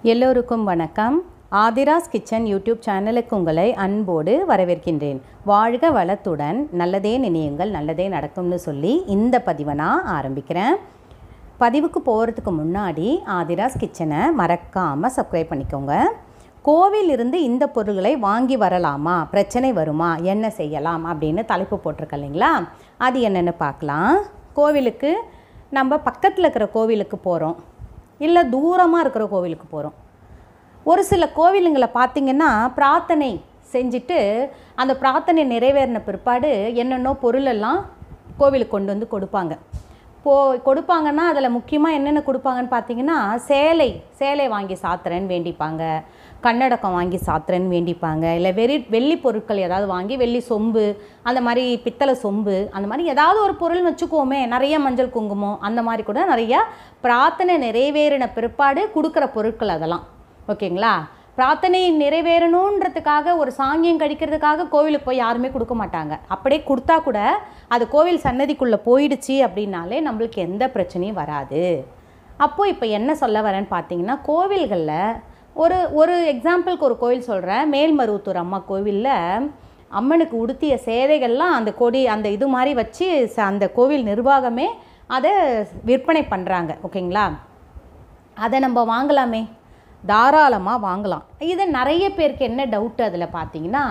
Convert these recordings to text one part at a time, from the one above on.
எல்லோருக்கும் வணக்கம் Aadhira's kitchen YouTube சேனலுக்கு உங்களை அன்போடு வரவேற்கின்றேன் வாழ்க வளத்துடன் நல்லதே நினையுங்கள் நல்லதே நடக்கும்னு சொல்லி இந்த பதிவை நான் ஆரம்பிக்கிறேன் பதிவுக்கு போகிறதுக்கு முன்னாடி ஆதிராஸ் கிச்சனை மறக்காமல் சப்ஸ்கிரைப் பண்ணிக்கோங்க கோவிலிருந்து இந்த பொருள்களை வாங்கி வரலாமா பிரச்சனை வருமா என்ன செய்யலாம் அப்படின்னு தலைப்பு போட்டிருக்க இல்லைங்களா அது என்னென்னு பார்க்கலாம் கோவிலுக்கு நம்ம பக்கத்தில் இருக்கிற கோவிலுக்கு போகிறோம் இல்லை தூரமாக இருக்கிற கோவிலுக்கு போகிறோம் ஒரு சில கோவிலுங்களை பார்த்திங்கன்னா பிரார்த்தனை செஞ்சுட்டு அந்த பிரார்த்தனை நிறைவேறின பிற்பாடு என்னென்னோ பொருளெல்லாம் கோவிலுக்கு கொண்டு வந்து கொடுப்பாங்க போ கொடுப்பாங்கன்னா அதில் முக்கியமாக என்னென்ன கொடுப்பாங்கன்னு பார்த்தீங்கன்னா சேலை சேலை வாங்கி சாத்துறேன்னு வேண்டிப்பாங்க கண்ணடக்கம் வாங்கி சாத்துறேன்னு வேண்டிப்பாங்க இல்லை வெறி வெள்ளி பொருட்கள் ஏதாவது வாங்கி வெள்ளி சொம்பு அந்த மாதிரி பித்தளை சொம்பு அந்த மாதிரி ஏதாவது ஒரு பொருள் வச்சுக்குவோமே நிறைய மஞ்சள் குங்குமம் அந்த மாதிரி கூட நிறையா பிரார்த்தனை நிறைவேறின பிற்பாடு கொடுக்குற பொருட்கள் அதெல்லாம் ஓகேங்களா பிரார்த்தனை நிறைவேறணுன்றதுக்காக ஒரு சாங்கியம் கழிக்கிறதுக்காக கோவிலுக்கு போய் யாருமே கொடுக்க மாட்டாங்க அப்படியே கொடுத்தா கூட அது கோவில் சன்னதிக்குள்ளே போயிடுச்சு அப்படின்னாலே நம்மளுக்கு எந்த பிரச்சனையும் வராது அப்போது இப்போ என்ன சொல்ல வரேன்னு பார்த்தீங்கன்னா கோவில்களில் ஒரு ஒரு எக்ஸாம்பிளுக்கு ஒரு கோவில் சொல்கிறேன் மேல்மருவத்தூர் அம்மா கோவிலில் அம்மனுக்கு உடுத்திய சேலைகள்லாம் அந்த கொடி அந்த இது மாதிரி வச்சு ச- அந்த கோவில் நிர்வாகமே அதை விற்பனை பண்ணுறாங்க ஓகேங்களா அதை நம்ம வாங்கலாமே தாராளமாக வாங்கலாம் இது நிறைய பேருக்கு என்ன டவுட் அதில் பார்த்தீங்கன்னா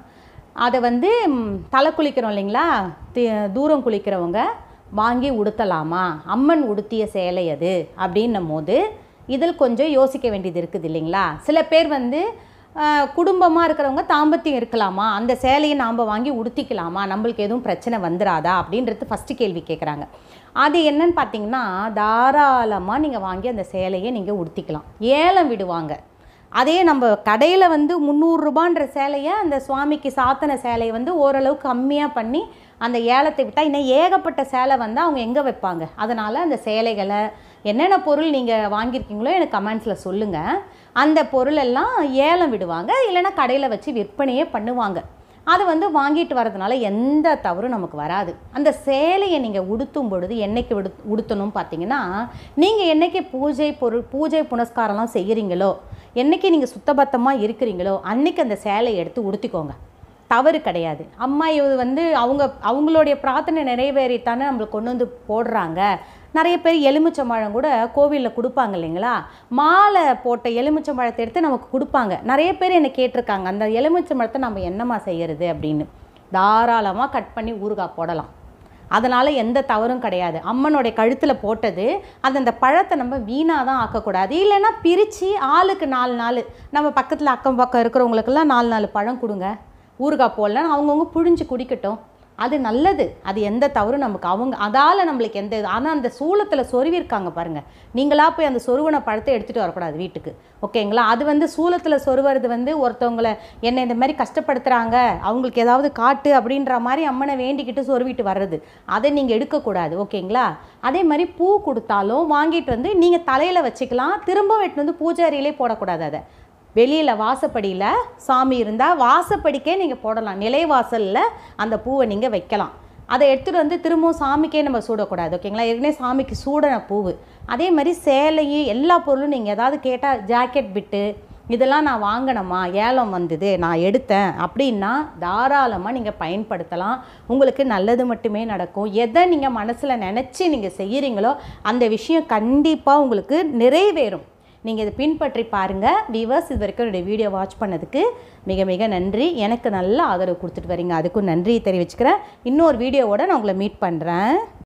அதை வந்து ம், தலை குளிக்கிறோம் இல்லைங்களா தி- தூரம் குளிக்கிறவங்க வாங்கி உடுத்தலாமா அம்மன் உடுத்திய சேலை அது அப்படின்னும் போது இதில் கொஞ்சம் யோசிக்க வேண்டியது இருக்குது இல்லைங்களா சில பேர் வந்து குடும்பமாக இருக்கிறவங்க தாம்பத்தியம் இருக்கலாமா அந்த சேலையை நாம் வாங்கி உடுத்திக்கலாமா நம்மளுக்கு எதுவும் பிரச்சனை வந்துடாதா அப்படின்றது ஃபஸ்ட்டு கேள்வி கேட்குறாங்க அது என்னன்னு பார்த்தீங்கன்னா தாராளமாக நீங்கள் வாங்கி அந்த சேலையை நீங்கள் உடுத்திக்கலாம் ஏலம் விடுவாங்க அதே நம்ம கடையில் வந்து முந்நூறுரூபான்ற சேலையை அந்த சுவாமிக்கு சாத்தின சேலையை வந்து ஓரளவு கம்மியாக பண்ணி அந்த ஏலத்தை விட்டால் இன்னும் ஏகப்பட்ட சேலை வந்து அவங்க எங்கே வைப்பாங்க அதனால் அந்த சேலைகளை என்னென்ன பொருள் நீங்கள் வாங்கியிருக்கீங்களோ எனக்கு கமெண்ட்ஸில் சொல்லுங்கள் அந்த பொருள் எல்லாம் ஏலம் விடுவாங்க இல்லைன்னா கடையில் வச்சு விற்பனையே பண்ணுவாங்க அது வந்து வாங்கிட்டு வரதுனால எந்த தவறும் நமக்கு வராது அந்த சேலையை நீங்கள் உடுத்தும் பொழுது என்னைக்கு விடு உடுத்தணும் பார்த்தீங்கன்னா நீங்கள் என்னைக்கு பூஜை பொருள் பூஜை புனஸ்காரம்லாம் செய்கிறீங்களோ என்னைக்கு நீங்கள் சுத்தபத்தமாக இருக்கிறீங்களோ அன்னைக்கு அந்த சேலையை எடுத்து உடுத்திக்கோங்க தவறு கிடையாது அம்மா இது வந்து அவங்க அவங்களுடைய பிரார்த்தனை நிறைவேறித்தானே நம்மளுக்கு கொண்டு வந்து போடுறாங்க நிறைய பேர் எலுமிச்சம்பழம் கூட கோவிலில் கொடுப்பாங்க இல்லைங்களா மாலை போட்ட எலுமிச்சம்பழத்தை எடுத்து நமக்கு கொடுப்பாங்க நிறைய பேர் என்னை கேட்டிருக்காங்க அந்த எலுமிச்சம்பழத்தை நம்ம என்னம்மா செய்யறது அப்படின்னு தாராளமாக கட் பண்ணி ஊறுகாய் போடலாம் அதனால் எந்த தவறும் கிடையாது அம்மனுடைய கழுத்தில் போட்டது அது அந்த பழத்தை நம்ம வீணாக தான் ஆக்கக்கூடாது இல்லைன்னா பிரித்து ஆளுக்கு நாலு நாள் நம்ம பக்கத்தில் அக்கம் பக்கம் இருக்கிறவங்களுக்கெல்லாம் நாலு நாலு பழம் கொடுங்க ஊறுகாய் போடலன்னு அவங்கவுங்க புழிஞ்சு குடிக்கட்டும் அது நல்லது அது எந்த தவறும் நமக்கு அவங்க அதால் நம்மளுக்கு எந்த இது ஆனால் அந்த சூளத்தில் சொருவிருக்காங்க பாருங்கள் நீங்களா போய் அந்த சொருவன பழத்தை எடுத்துகிட்டு வரக்கூடாது வீட்டுக்கு ஓகேங்களா அது வந்து சூளத்தில் சொருவது வந்து ஒருத்தவங்களை என்னை இந்த மாதிரி கஷ்டப்படுத்துகிறாங்க அவங்களுக்கு ஏதாவது காட்டு அப்படின்ற மாதிரி அம்மனை வேண்டிக்கிட்டு சொருவிட்டு வர்றது அதை நீங்கள் எடுக்கக்கூடாது ஓகேங்களா அதே மாதிரி பூ கொடுத்தாலும் வாங்கிட்டு வந்து நீங்கள் தலையில் வச்சுக்கலாம் திரும்ப வெட்டு வந்து பூஜை அறையிலே போடக்கூடாது அதை வெளியில் வாசப்படியில் சாமி இருந்தால் வாசப்படிக்கே நீங்கள் போடலாம் நிலைவாசலில் அந்த பூவை நீங்கள் வைக்கலாம் அதை எடுத்துகிட்டு வந்து திரும்பவும் சாமிக்கே நம்ம சூடக்கூடாது ஓகேங்களா ஏற்கனவே சாமிக்கு சூடின பூவு அதே மாதிரி சேலையும் எல்லா பொருளும் நீங்கள் ஏதாவது கேட்டால் ஜாக்கெட் பிட்டு இதெல்லாம் நான் வாங்கினேம்மா ஏலம் வந்தது நான் எடுத்தேன் அப்படின்னா தாராளமாக நீங்கள் பயன்படுத்தலாம் உங்களுக்கு நல்லது மட்டுமே நடக்கும் எதை நீங்கள் மனசில் நினச்சி நீங்கள் செய்கிறீங்களோ அந்த விஷயம் கண்டிப்பாக உங்களுக்கு நிறைவேறும் நீங்கள் இதை பின்பற்றி பாருங்கள் விவர்ஸ் இது வரைக்கும் என்னுடைய வீடியோ வாட்ச் பண்ணதுக்கு மிக மிக நன்றி எனக்கு நல்ல ஆதரவு கொடுத்துட்டு வரீங்க அதுக்கும் நன்றி தெரிவிச்சுக்கிறேன் இன்னொரு வீடியோவோட நான் உங்களை மீட் பண்ணுறேன்